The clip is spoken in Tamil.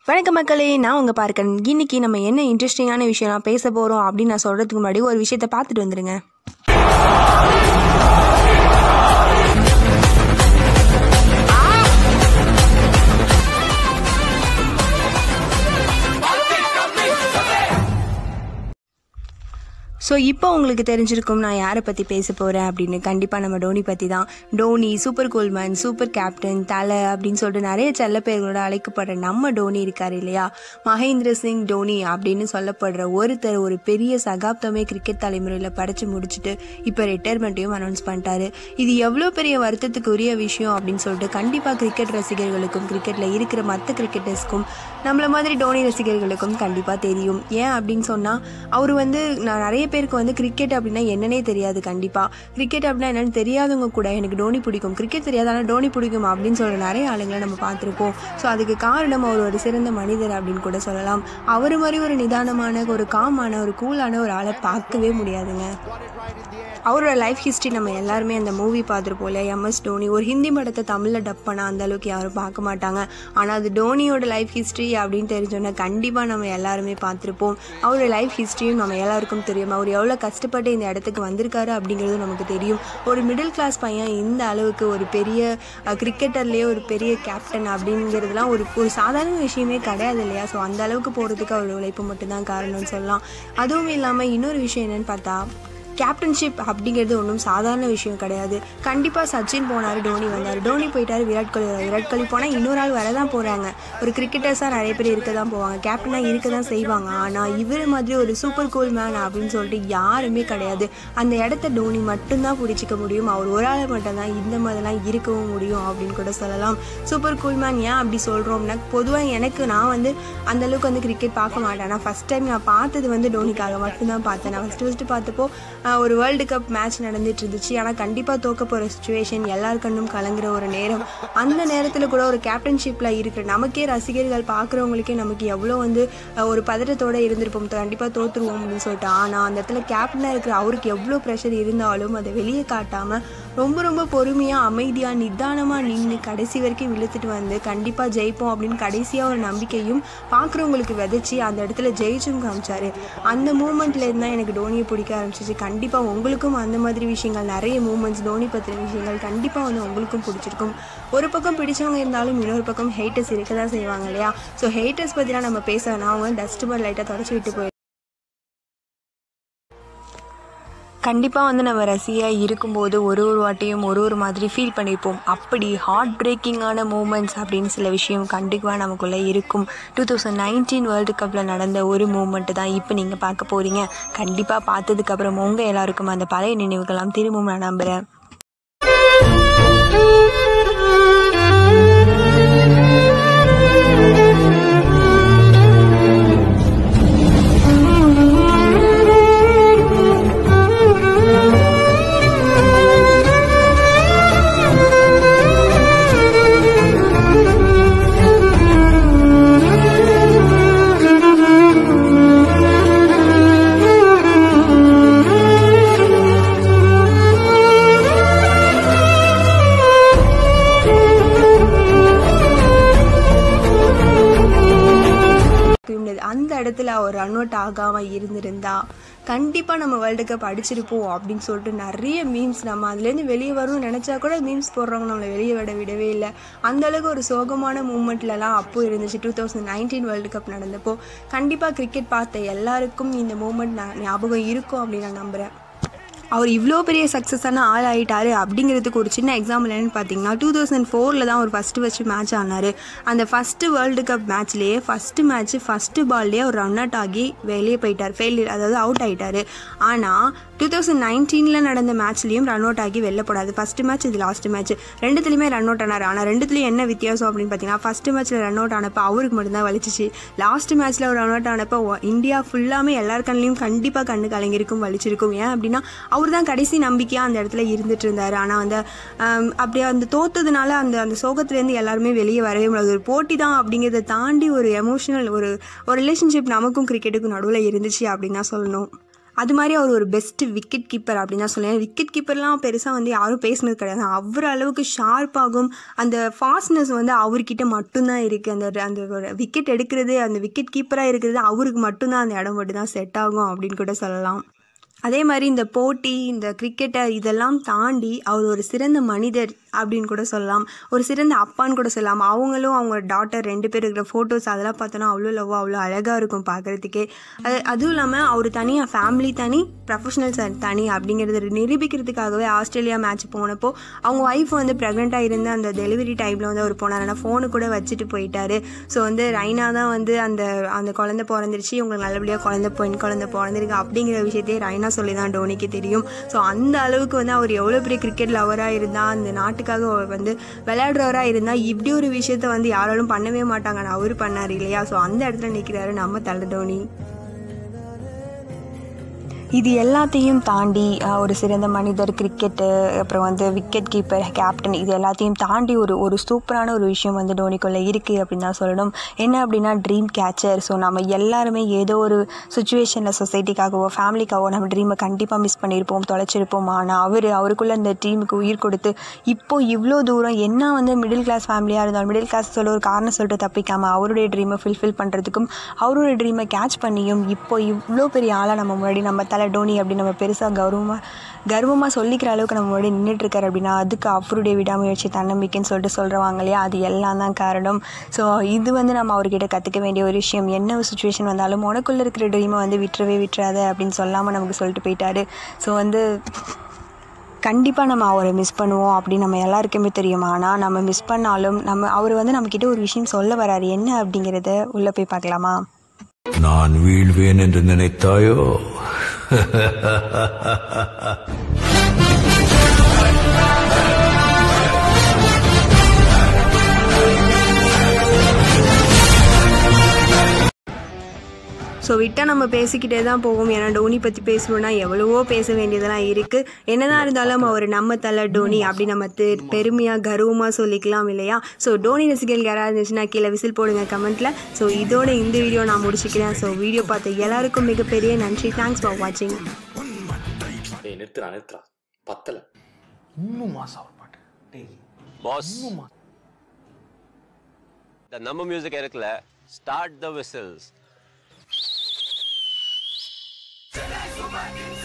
வணக்கம் மக்களே நான் உங்கள் பார்க்கன் இன்னைக்கு நம்ம என்ன இன்ட்ரெஸ்டிங்கான விஷயம்லாம் பேச போகிறோம் அப்படின்னு நான் சொல்கிறதுக்கு முன்னாடி ஒரு விஷயத்தை பார்த்துட்டு வந்துடுங்க ஸோ இப்போ உங்களுக்கு தெரிஞ்சிருக்கும் நான் யாரை பற்றி பேச போகிறேன் அப்படின்னு கண்டிப்பாக நம்ம டோனி பற்றி தான் டோனி சூப்பர் கோல்மேன் சூப்பர் கேப்டன் தலை அப்படின்னு சொல்லிட்டு நிறைய செல்ல பேர்களோட அழைக்கப்படுற நம்ம டோனி இருக்கார் இல்லையா மகேந்திர சிங் டோனி அப்படின்னு சொல்லப்படுற ஒருத்தர் ஒரு பெரிய சகாப்தமே கிரிக்கெட் தலைமுறையில் படைச்சு முடிச்சுட்டு இப்போ ரிட்டையர்மெண்ட்டையும் அனௌன்ஸ் பண்ணிட்டாரு இது எவ்வளோ பெரிய வருத்தத்துக்கு உரிய விஷயம் அப்படின்னு சொல்லிட்டு கண்டிப்பாக கிரிக்கெட் ரசிகர்களுக்கும் கிரிக்கெட்டில் இருக்கிற மற்ற கிரிக்கெட்டர்ஸ்க்கும் நம்மள மாதிரி டோனி ரசிகர்களுக்கும் கண்டிப்பாக தெரியும் ஏன் அப்படின்னு சொன்னால் அவர் வந்து நான் நிறைய பேருக்கு வந்து கிரிக்கெட் அப்படின்னா என்னன்னே தெரியாது கண்டிப்பாக கிரிக்கெட் அப்படின்னா என்னன்னு தெரியாதவங்க கூட எனக்கு டோனி பிடிக்கும் கிரிக்கெட் தெரியாது ஆனால் டோனி பிடிக்கும் அப்படின்னு சொல்கிற நிறைய ஆளுங்களை நம்ம பார்த்துருப்போம் ஸோ அதுக்கு காரணம் அவர் ஒரு சிறந்த மனிதர் அப்படின்னு கூட சொல்லலாம் அவர் மாதிரி ஒரு நிதானமான ஒரு காமான ஒரு கூலான ஒரு ஆளை பார்க்கவே முடியாதுங்க அவரோட லைஃப் ஹிஸ்ட்ரி நம்ம எல்லாருமே அந்த மூவி பார்த்துருப்போம்ல எம்எஸ் டோனி ஒரு ஹிந்தி படத்தை தமிழில் டப் பண்ணால் அந்த அளவுக்கு யாரும் பார்க்க மாட்டாங்க ஆனால் அது டோனியோட லைஃப் ஹிஸ்ட்ரி அப்படின்னு தெரிஞ்சோன்னா கண்டிப்பாக நம்ம எல்லாருமே பார்த்துருப்போம் அவரோட லைஃப் ஹிஸ்ட்ரியும் நம்ம எல்லாருக்கும் தெரியும் அவர் எவ்வளோ கஷ்டப்பட்டு இந்த இடத்துக்கு வந்திருக்காரு அப்படிங்கிறது நமக்கு தெரியும் ஒரு மிடில் கிளாஸ் பையன் இந்த அளவுக்கு ஒரு பெரிய கிரிக்கெட்டர்லேயே ஒரு பெரிய கேப்டன் அப்படிங்கிறதுலாம் ஒரு ஒரு சாதாரண விஷயமே கிடையாது இல்லையா ஸோ அந்த அளவுக்கு போகிறதுக்கு அவரோட உழைப்பு மட்டும்தான் காரணம்னு சொல்லலாம் அதுவும் இல்லாமல் இன்னொரு விஷயம் என்னன்னு பார்த்தா கேப்டன்ஷிப் அப்படிங்கிறது ஒன்றும் சாதாரண விஷயம் கிடையாது கண்டிப்பாக சச்சின் போனார் டோனி வந்தார் டோனி போயிட்டார் விராட் கோலி வரார் விராட் கோலி போனால் இன்னொரு ஆள் வர தான் போகிறாங்க ஒரு கிரிக்கெட்டர்ஸாக நிறைய பேர் இருக்க தான் போவாங்க கேப்டனாக இருக்க தான் செய்வாங்க ஆனால் இவர் மாதிரி ஒரு சூப்பர் கூல் மேன் அப்படின்னு சொல்லிட்டு யாருமே கிடையாது அந்த இடத்த டோனி மட்டும்தான் பிடிச்சிக்க முடியும் அவர் ஒரு ஆள் மட்டும்தான் இந்த மாதிரிலாம் இருக்கவும் முடியும் அப்படின்னு கூட சொல்லலாம் சூப்பர் கூல் மேன் ஏன் அப்படி சொல்கிறோம்னா பொதுவாக எனக்கு நான் வந்து அந்த அளவுக்கு வந்து கிரிக்கெட் பார்க்க மாட்டேன் நான் ஃபஸ்ட் டைம் நான் பார்த்தது வந்து டோனிக்காக மட்டும்தான் பார்த்தேன் நான் ஃபஸ்ட்டு ஃபஸ்ட்டு பார்த்தப்போ ஒரு வேர்ல்டு கப் மேட்ச் நடந்துட்டு இருந்துச்சு ஆனால் கண்டிப்பாக தோக்க போகிற சுச்சுவேஷன் எல்லார் கண்ணும் கலங்குற ஒரு நேரம் அந்த நேரத்தில் கூட ஒரு கேப்டன்ஷிப்பில் இருக்கிற நமக்கே ரசிகர்கள் பார்க்குறவங்களுக்கே நமக்கு எவ்வளோ வந்து ஒரு பதட்டத்தோடு இருந்திருப்போம் கண்டிப்பாக தோற்றுருவோம் அப்படின்னு சொல்லிட்டு ஆனால் அந்த இடத்துல கேப்டனாக இருக்கிற அவருக்கு எவ்வளோ ப்ரெஷர் இருந்தாலும் அதை வெளியே காட்டாமல் ரொம்ப ரொம்ப பொறுமையாக அமைதியாக நிதானமாக நின்று கடைசி வரைக்கும் இழுத்துட்டு வந்து கண்டிப்பாக ஜெயிப்போம் அப்படின்னு கடைசியாக ஒரு நம்பிக்கையும் பார்க்குறவங்களுக்கு விதைச்சி அந்த இடத்துல ஜெயிச்சும் காமிச்சாரு அந்த மூமெண்ட்லேருந்து தான் எனக்கு டோனியை பிடிக்க ஆரம்பிச்சிச்சு கண்டிப்பாக உங்களுக்கும் அந்த மாதிரி விஷயங்கள் நிறைய மூமெண்ட்ஸ் தோனி பற்றின விஷயங்கள் கண்டிப்பாக வந்து உங்களுக்கும் பிடிச்சிருக்கும் ஒரு பக்கம் பிடிச்சவங்க இருந்தாலும் இன்னொரு பக்கம் ஹெய்ட்டர்ஸ் இருக்க தான் செய்வாங்க இல்லையா ஸோ ஹெய்ட்டர்ஸ் பற்றிலாம் நம்ம பேச வேணாம் அவங்க டஸ்ட் மாதிரி லைட்டாக தொடச்சி விட்டு போய் கண்டிப்பாக வந்து நம்ம ரசியாக இருக்கும்போது ஒரு ஒரு வாட்டியும் ஒரு ஒரு மாதிரி ஃபீல் பண்ணியிருப்போம் அப்படி ஹார்ட் பிரேக்கிங்கான மூமெண்ட்ஸ் அப்படின்னு சில விஷயம் கண்டிப்பாக நமக்குள்ளே இருக்கும் டூ தௌசண்ட் நைன்டீன் வேர்ல்டு கப்பில் நடந்த ஒரு மூமெண்ட்டு தான் இப்போ நீங்கள் பார்க்க போகிறீங்க கண்டிப்பாக பார்த்ததுக்கப்புறம் உங்கள் எல்லாருக்கும் அந்த பழைய நினைவுகள்லாம் திரும்பவும் நான் நம்புகிறேன் அந்த இடத்துல அவர் ரன் அவுட் ஆகாமல் இருந்திருந்தா கண்டிப்பாக நம்ம வேர்ல்டு கப் அடிச்சிருப்போம் அப்படின்னு சொல்லிட்டு நிறைய மீம்ஸ் நம்ம அதுலேருந்து வெளியே வரும்னு நினச்சா கூட மீம்ஸ் போடுறவங்க நம்மளை வெளியே விட விடவே இல்லை அந்தளவுக்கு ஒரு சோகமான மூமெண்ட்லலாம் அப்போ இருந்துச்சு two thousand nineteen world cup நடந்தப்போ கண்டிப்பாக கிரிக்கெட் பார்த்த எல்லாருக்கும் இந்த மூமெண்ட் ஞாபகம் இருக்கும் அப்படின்னு நான் நம்புகிறேன் அவர் இவ்வளோ பெரிய சக்ஸஸான ஆள் ஆகிட்டாரு அப்படிங்கிறதுக்கு ஒரு சின்ன எக்ஸாம்பிள் என்னென்னு பார்த்தீங்கன்னா டூ தௌசண்ட் ஃபோரில் தான் அவர் ஃபஸ்ட்டு ஃபஸ்ட்டு மேட்ச் ஆனார் அந்த ஃபஸ்ட்டு வேர்ல்டு கப் மேட்ச்லேயே ஃபஸ்ட்டு மேட்ச்சு ஃபஸ்ட்டு பால்லேயே அவர் ரன் அவுட் ஆகி வெளியே போயிட்டார் ஃபெயிலியர் அதாவது அவுட் ஆகிட்டார் ஆனால் டூ தௌசண்ட் நைன்டீனில் நடந்த மேட்ச்லேயும் ரன் அவுட் ஆகி வெளில போடாது ஃபஸ்ட்டு மேட்ச் இது லாஸ்ட் மேட்ச் ரெண்டுத்துலேயுமே ரன் அவுட் ஆனார் ஆனால் ரெண்டுத்துலேயும் என்ன வித்தியாசம் அப்படின்னு பார்த்தீங்கன்னா ஃபஸ்ட்டு மேட்ச்சில் ரன் அவுட் ஆனப்போ அவருக்கு மட்டும்தான் வலிச்சிச்சு லாஸ்ட் மேட்ச்சில் அவர் ரன் அவுட் ஆனப்போ இந்தியா ஃபுல்லாமே எல்லார் கண்ணிலையும் கண்டிப்பாக கண்ணு கலங்கிருக்கும் வலிச்சிருக்கும் ஏன் அப்படின்னா அவர் தான் கடைசி நம்பிக்கையாக அந்த இடத்துல இருந்துட்டு இருந்தார் ஆனால் அந்த அப்படியே அந்த தோத்ததுனால அந்த அந்த சோகத்துலேருந்து எல்லாருமே வெளியே வரவே முடியாது ஒரு போட்டி தான் அப்படிங்கிறத தாண்டி ஒரு எமோஷனல் ஒரு ஒரு ரிலேஷன்ஷிப் நமக்கும் கிரிக்கெட்டுக்கும் நடுவில் இருந்துச்சு அப்படின்னு தான் சொல்லணும் அது மாதிரி அவர் ஒரு பெஸ்ட் விக்கெட் கீப்பர் அப்படின்னு தான் சொல்லுவேன் விக்கெட் கீப்பர்லாம் பெருசாக வந்து யாரும் பேசினது கிடையாது அவர் அளவுக்கு ஷார்ப்பாகும் அந்த ஃபாஸ்ட்னஸ் வந்து அவர்கிட்ட மட்டும்தான் இருக்குது அந்த அந்த விக்கெட் எடுக்கிறது அந்த விக்கெட் கீப்பராக இருக்கிறது அவருக்கு மட்டும்தான் அந்த இடம் மட்டும் தான் செட் ஆகும் அப்படின்னு கூட சொல்லலாம் அதே மாதிரி இந்த போட்டி இந்த கிரிக்கெட்டை இதெல்லாம் தாண்டி அவர் ஒரு சிறந்த மனிதர் அப்படின்னு கூட சொல்லலாம் ஒரு சிறந்த அப்பான்னு கூட சொல்லலாம் அவங்களும் அவங்க டாட்டர் ரெண்டு பேர் இருக்கிற ஃபோட்டோஸ் அதெல்லாம் பார்த்தோன்னா அவ்வளோ லவ் அவ்வளோ அழகாக இருக்கும் பார்க்குறதுக்கே அது அதுவும் இல்லாமல் அவர் தனியாக ஃபேமிலி தனி ப்ரொஃபஷனல்ஸ் தனி அப்படிங்கிறத நிரூபிக்கிறதுக்காகவே ஆஸ்திரேலியா மேட்ச் போனப்போ அவங்க ஒய்ஃப் வந்து ப்ரெக்னெண்ட்டாக இருந்து அந்த டெலிவரி டைமில் வந்து அவர் போனார் ஆனால் ஃபோனு கூட வச்சுட்டு போயிட்டாரு ஸோ வந்து ரைனா தான் வந்து அந்த அந்த குழந்தை பிறந்துருச்சு உங்களுக்கு நல்லபடியாக குழந்தை பெண் குழந்தை பிறந்திருக்கு அப்படிங்கிற விஷயத்தையே ரைனா சொல்லி தான் டோனிக்கு தெரியும் ஸோ அந்த அளவுக்கு வந்து அவர் எவ்வளோ பெரிய கிரிக்கெட் லவராக இருந்தால் அந்த நாட்டுக்காக அவர் வந்து விளையாடுறவராக இருந்தால் இப்படி ஒரு விஷயத்த வந்து யாராலும் பண்ணவே மாட்டாங்க ஆனால் அவர் பண்ணார் இல்லையா ஸோ அந்த இடத்துல நிற்கிறாரு நம்ம தலை டோனி இது எல்லாத்தையும் தாண்டி அஹ், ஒரு சிறந்த மனிதர் கிரிக்கெட்டு அப்புறம் வந்து விக்கெட் கீப்பர் கேப்டன் இது எல்லாத்தையும் தாண்டி ஒரு ஒரு சூப்பரான ஒரு விஷயம் வந்து டோனிக்குள்ளே இருக்குது அப்படின்னு தான் சொல்லணும் என்ன அப்படின்னா ட்ரீம் கேச்சர் ஸோ நம்ம எல்லாருமே ஏதோ ஒரு சுச்சுவேஷனில் சொசைட்டிக்காகவோ ஃபேமிலிக்காகவோ நம்ம ட்ரீமை கண்டிப்பாக மிஸ் பண்ணியிருப்போம் தொலைச்சிருப்போம் ஆனால் அவர் அவருக்குள்ளே அந்த ட்ரீமுக்கு உயிர் கொடுத்து இப்போ இவ்வளோ தூரம் என்ன வந்து மிடில் கிளாஸ் ஃபேமிலியாக இருந்தாலும் மிடில் கிளாஸ் சொல்ல ஒரு காரணம் சொல்லிட்டு தப்பிக்காமல் அவருடைய ட்ரீமை ஃபுல்ஃபில் பண்ணுறதுக்கும் அவரோட ட்ரீமை கேட்ச் பண்ணியும் இப்போ இவ்வளோ பெரிய ஆளாக நம்ம முன்னாடி நம்ம தலை டோனி அப்படின்னு நம்ம பெருசாக கௌரவமாக கர்வமாக சொல்லிக்கிற அளவுக்கு நம்ம முன்னாடி நின்றுட்டுருக்காரு அப்படின்னா அதுக்கு அவருடைய விடாமுயற்சி தன்னம்பிக்கைன்னு சொல்லிட்டு சொல்கிறவாங்க இல்லையா அது எல்லாம் தான் காரணம் ஸோ இது வந்து நம்ம அவர்கிட்ட கற்றுக்க வேண்டிய ஒரு விஷயம் என்ன ஒரு சுச்சுவேஷன் வந்தாலும் உனக்குள்ளே இருக்கிற ட்ரீமை வந்து விட்டுறவே விட்டுறாத அப்படின்னு சொல்லாமல் நமக்கு சொல்லிட்டு போயிட்டாரு ஸோ வந்து கண்டிப்பாக நம்ம அவரை மிஸ் பண்ணுவோம் அப்படின்னு நம்ம எல்லாருக்குமே தெரியும் ஆனால் நம்ம மிஸ் பண்ணாலும் நம்ம அவர் வந்து நம்மக்கிட்ட ஒரு விஷயம் சொல்ல வராரு என்ன அப்படிங்கிறத உள்ளே போய் பார்க்கலாமா நான் வீழ்வேன் என்று நினைத்தாயோ ஸோ விட்டால் நம்ம பேசிக்கிட்டே தான் போவோம் ஏன்னா டோனி பற்றி பேசணும்னா எவ்வளவோ பேச வேண்டியதெல்லாம் இருக்குது என்னதான் இருந்தாலும் அவர் நம்ம தலை டோனி அப்படி நம்ம தெ- பெருமையாக கர்வமாக சொல்லிக்கலாம் இல்லையா ஸோ டோனி ரசிகர்கள் யாராவது இருந்துச்சுன்னா கீழே விசில் போடுங்க கமெண்ட்டில் ஸோ இதோட இந்த வீடியோ நான் முடிச்சுக்கிறேன் ஸோ வீடியோ பார்த்த எல்லாருக்கும் மிகப்பெரிய நன்றி தேங்க்ஸ் ஃபார் வாட்சிங் டேய் நிறுத்துறா நிறுத்துறா பத்தல இன்னும் மாசம் ஒரு பாட்டு டேய் பாஸ் இந்த நம்ம மியூசிக் இருக்குல்ல ஸ்டார்ட் த விசில்ஸ்